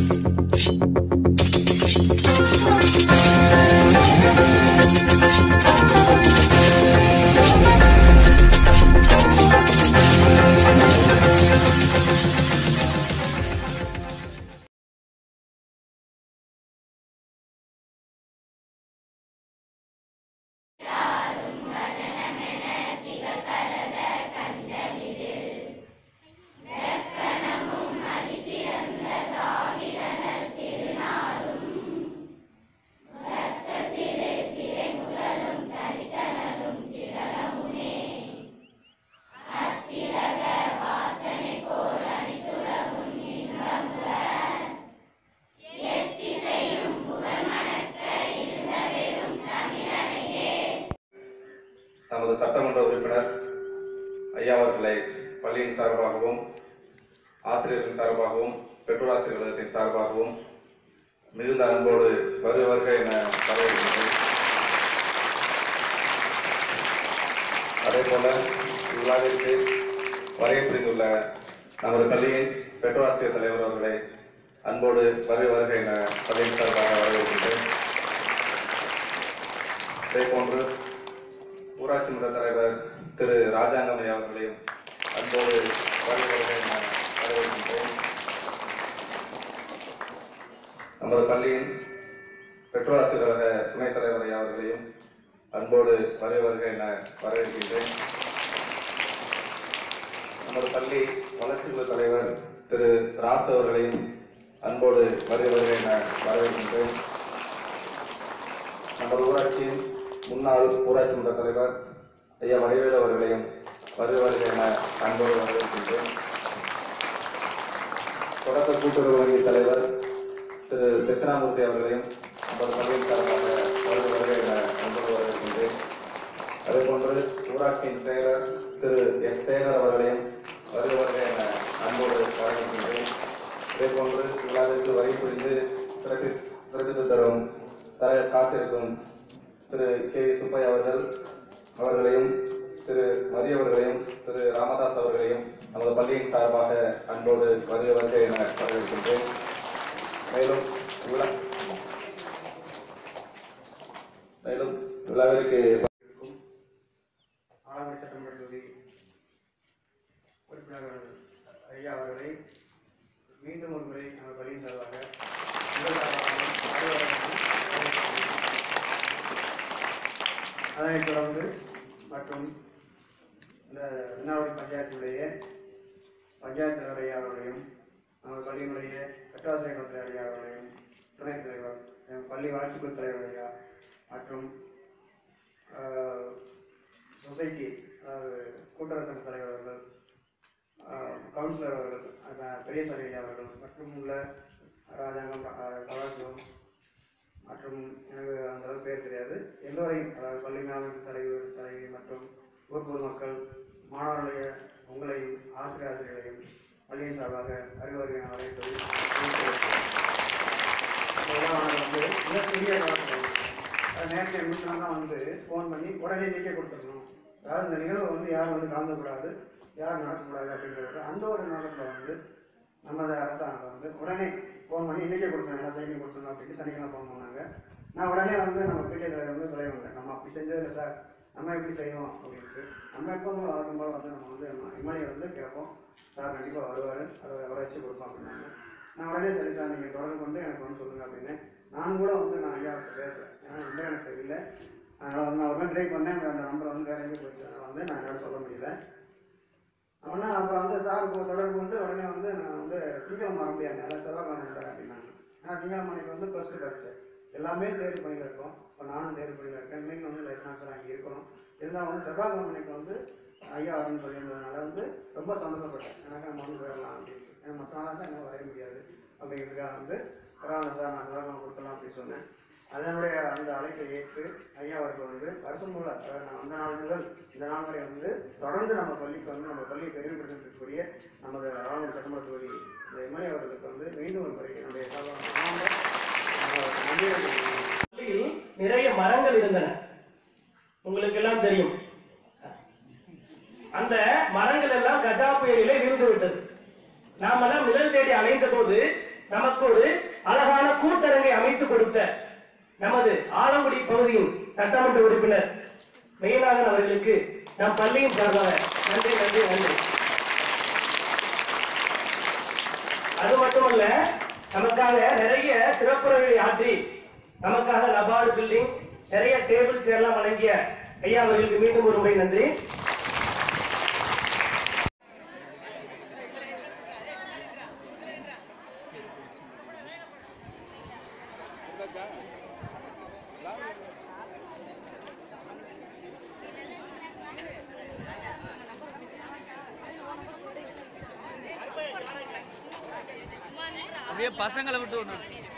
நமது சட்டமன்ற உறுப்பினர் ஐயா அவர்களை பள்ளியின் சார்பாகவும் ஆசிரியர்கள் சார்பாகவும் பெற்றோராசிரியர் கழகத்தின் சார்பாகவும் மிகுந்த அன்போடு வருக வருக என வரவேற்கின்றேன் அதே போல இவ்விழாவிற்கு வரைய புரிந்துள்ள நமது பள்ளியின் பெற்றோராசிரியர் தலைவர் அவர்களை அன்போடு வருக வருக என பள்ளியின் சார்பாக வரவேற்கின்றேன் அதே போன்று ஊராட்சி மன்ற தலைவர் திரு ராஜாங்கமணி அவர்களையும் அன்போடு வருக வருக என வரவேற்கின்றேன் நமது பள்ளியின் பெற்றோராசிரியர் கழக துணைத் தலைவர் ஐயா அவர்களையும் அன்போடு வருக வருக என வரவேற்கின்றேன் நமது பள்ளி வளர்ச்சி குழு தலைவர் திரு ராஸ் அவர்களையும் அன்போடு வருக வருக என வரவேற்கின்றேன் நமது ஊராட்சியின் முன்னாள் ஊராட்சி மன்ற தலைவர் ஐயா வடிவேலு அவர்களையும் வருக வருக என அன்போடு வரவேற்கின்றேன் தொடக்க கூட்டுறவு வங்கி தலைவர் திரு தட்சிணாமூர்த்தி அவர்களையும் நமது பள்ளியின் சார்பாக வருக வருக என அன்போடு வரவேற்கின்றேன் அதேபோன்று ஊராட்சியின் செயலர் திரு எஸ் சேகர் அவர்களையும் வருக வருக என அன்போடு வரவேற்கின்றேன் அதேபோன்று விழாவிற்கு வரி புரிந்து சிறப்பி சிறப்பித்து தரும் தர காத்திருக்கும் திரு கே சுப்பையா அவர்கள் அவர்களையும் திரு மதி அவர்களையும் திரு ராமதாஸ் அவர்களையும் நமது பள்ளியின் சார்பாக அன்போடு வருக வருக என வரவேற்கின்றேன் மேலும் விழா மேலும் விழாவிற்கு இருக்கும் ஆலங்குடி சட்டமன்ற தொகுதி உறுப்பினர்கள் ஐயா அவர்களை மீண்டும் ஒரு முறை நமது பள்ளியின் சார்பாக முதல் சார்பாகவும் ஆய்வாளர்களும் வரவேற்கிறேன். அதனைத் தொடர்ந்து மற்றும் இந்த வினாவடி பஞ்சாயத்துடைய பஞ்சாயத்து தலைவர் ஐயா அவர்களையும் நமது பள்ளியினுடைய கட்டாசிரியர் கட்டளை ஐயா அவர்களையும் துணைத் தலைவர் எம் பள்ளி வளர்ச்சிக்குழு தலைவர் ஐயா மற்றும் ஆஹ், சொசைட்டி அதாவது கூட்டுறவு சங்க தலைவர் அவர்கள் ஆஹ், கவுன்சிலர் அவர்கள் அதான் பெரியசாமி ஐயா அவர்கள் மற்றும் உள்ள ராஜாங்கம் ஆஹ், கலாச்சாரம் மற்றும் எனக்கு அந்த அளவுக்கு பேர் தெரியாது எல்லோரையும் அதாவது பள்ளி மேலாண்மை தலைவர் தலைவி மற்றும் ஊர் பொதுமக்கள் மாணவர்களைய உங்களையும் ஆசிரியர் ஆசிரியர்களையும் பள்ளியின் சார்பாக அறிவுரை அழைப்பது வந்து மிகப்பெரிய காலத்தில் நேரத்தை முடிச்சோம்னா வந்து ஃபோன் பண்ணி உடனே நீக்கே கொடுத்துடணும் அதாவது இந்த நிகழ்வை வந்து யாரும் வந்து கலந்துக்கூடாது யாரும் நடக்கக்கூடாது அப்படிங்கிறது அந்த ஒரு நோக்கத்தில் வந்து நமது அரசாங்கம் வந்து உடனே ஃபோன் பண்ணி இன்னைக்கே கொடுத்தோம் எல்லா செய்தியும் கொடுத்துருந்தோம் அப்படின்னு சனிக்கிழமை ஃபோன் பண்ணாங்க நான் உடனே வந்து நம்ம பிடிஏ தலைவர் வந்து சொல்ல வந்தேன் நம்ம அப்படி செஞ்சதில்லை சார் நம்ம எப்படி செய்யணும் அப்படின்ட்டு நம்ம எப்போதும் வழக்கம் போல வந்து நம்ம வந்து நம்ம இமலையை வந்து கேட்போம் சார் கண்டிப்பாக வருவார் அதை வர வச்சு கொடுப்போம் அப்படின்னாங்க நான் உடனே சரி சார் நீங்கள் தொடர்பு கொண்டு எனக்கு வந்து சொல்லுங்க அப்படின்னு நான் கூட வந்து நான் ஐயா பேசுகிறேன் ஏன்னா இல்லை எனக்கு தெரியல அதனால் வந்து நான் உடனே ட்ரை பண்ணேன் அந்த நம்பர் வந்து வேற எங்கேயும் போயிடுச்சு அதனால வந்து நான் என்னால் சொல்ல முடியல அவனா அப்புறம் வந்து சார் இப்போ தொடர்பு கொண்டு உடனே வந்து நான் வந்து திங்கக்கிழமை வர முடியாது நல்லா செவ்வாய்க்கிழமை வந்துட்டேன் அப்படின்னாங்க நான் திங்கக்கிழமை அன்னைக்கு வந்து ஃபஸ்ட்டு படித்தேன் எல்லாமே தேர்வு பண்ணியில் இருக்கோம் இப்போ நானும் தேர்வு பண்ணியில் இருக்கேன் இன்னைக்கு வந்து லைசன்ஸ் அங்கே இருக்கணும் இருந்தாலும் வந்து செவ்வாய்க்கிழமை அன்னைக்கு வந்து ஐயா வரணும்னு சொல்லியிருந்ததுனால வந்து ரொம்ப சந்தோஷப்பட்டேன் எனக்கு நம்ம வந்து வரலாம் அப்படின்னு ஏன்னா மற்ற நாளாக தான் என்னால் வரைய முடியாது அப்படிங்கிறதுக்காக வந்து பரவாயில்ல சார் நான் செவ்வாய்க்கிழமை கொடுக்கலாம் அப்படின்னு சொன்னேன் அதனுடைய அந்த அழைப்பை ஏற்று ஐயா அவர்கள் வந்து வருஷம் முழு அதாவது நான் அந்த நாள் முதல் இந்த நாள் வரை வந்து தொடர்ந்து நம்ம பள்ளிக்கு வந்து நம்ம பள்ளியை பெருமைப்படுத்தக்கூடிய நமது ஆளுநர் சட்டமன்ற தொகுதி இந்த எம்எல்ஏ அவர்களுக்கு வந்து மீண்டும் ஒரு முறை என்னுடைய சார்பாக மனமார்ந்த, அஹ், நன்றியை தெரிவித்துக் பள்ளியில் நிறைய மரங்கள் இருந்தன உங்களுக்கு எல்லாம் தெரியும் அந்த மரங்கள் எல்லாம் கஜா புயலிலே விழுந்து விட்டது நாமெல்லாம் நிழல் தேடி அலைந்த போது நமக்கு ஒரு அழகான கூட்டரங்கை அமைத்து கொடுத்த நமது ஆலங்குடி பகுதியின் சட்டமன்ற உறுப்பினர் மெய்நாதன் அவர்களுக்கு நம் பள்ளியின் சார்பாக நன்றி நன்றி நன்றி அது மட்டுமல்ல நமக்காக நிறைய சிறப்புரைகளை ஆற்றி நமக்காக நபார்டு பில்டிங் நிறைய டேபிள் சேர் எல்லாம் வழங்கிய ஐயா அவர்களுக்கு மீண்டும் ஒரு முறை நன்றி அப்படியே பசங்களை விட்டு விடணும்